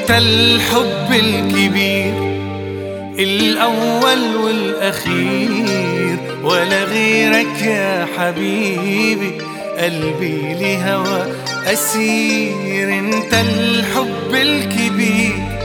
انت الحب الكبير الأول والأخير ولا غيرك يا حبيبي قلبي لهوى أسير انت الحب الكبير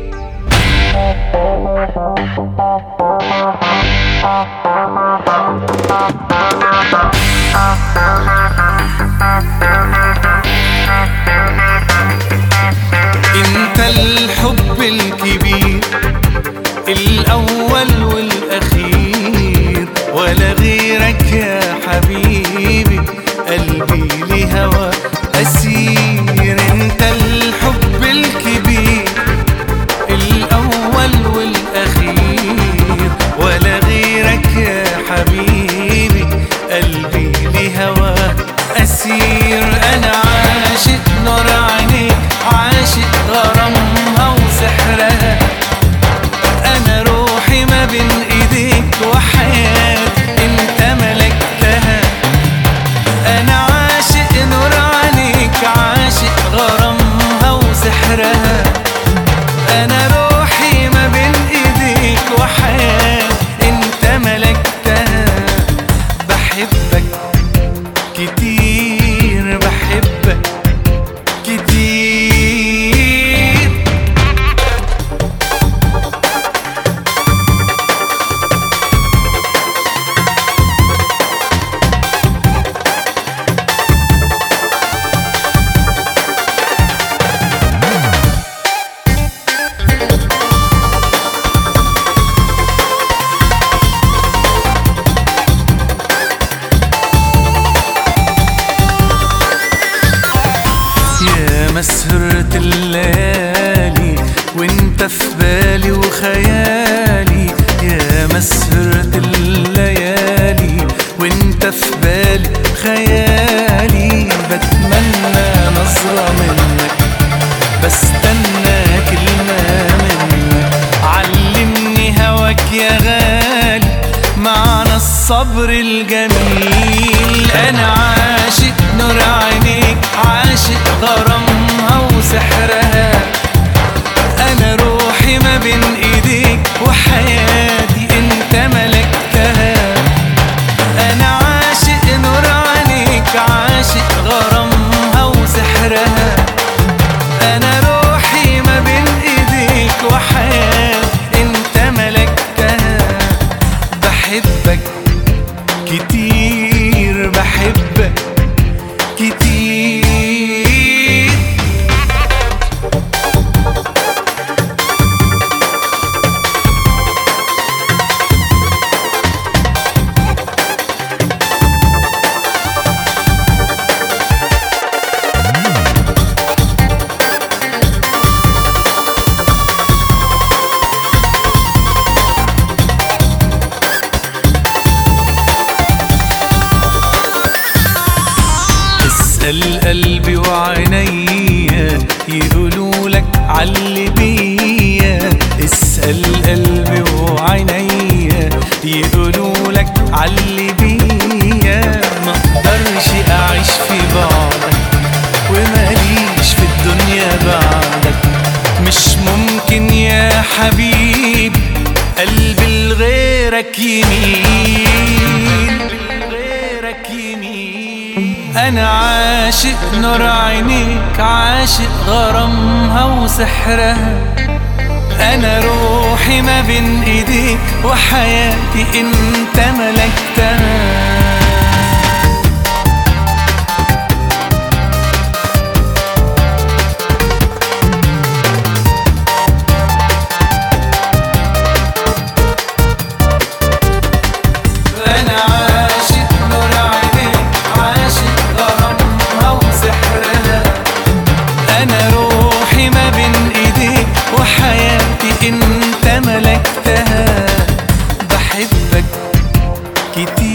انت الحب الكبير الأول والأخير ولا غيرك يا حبيبي قلبي لهوى أسير انت الحب الكبير الأول والأخير ولا غيرك يا حبيبي قلبي لهوى أسير أنا عاشق نور عينيك عاشق غرامها وسحرها أنا روحي ما بين إيديك وحياتي أنت ملكتها أنا عاشق نور عينيك عاشق غرامها وسحرها أنا روحي ما بين إيديك وحياتي أنت ملكتها بحبك كتير بحبك كتير يا مسهرة الليالي وانت في بالي وخيالي يا مسهرة الليالي وانت في بالي خيالي بتمنى نظرة منك بستنى كلمة منك علمني هواك يا غالي معنى الصبر الجميل انا عاشق نور عينيك عاشق غرامها وسحرها انا روحي ما بين ايديك وحياتي انت ملكتها انا عاشق نور عينيك عاشق غرامها وسحرها انا روحي ما بين ايديك وحياتي انت ملكتها بحبك كتير بحبك كتير اسأل قلبي وعينيا يقولوا لك علي بيا اسأل قلبي وعينيا يقولوا لك علي بيا ما اقدرش اعيش في بعدك وماليش في الدنيا بعدك مش ممكن يا حبيبي قلبي لغيرك يميل غيرك يمين انا عاشق نور عينيك عاشق غرامها وسحرها انا روحي ما بين ايديك وحياتي انت ملكتها أنا عاشق نور عينيك عاشق غرامها وسحرها أنا روحي ما بين إيديك وحياتي أنت ملكتها بحبك كتير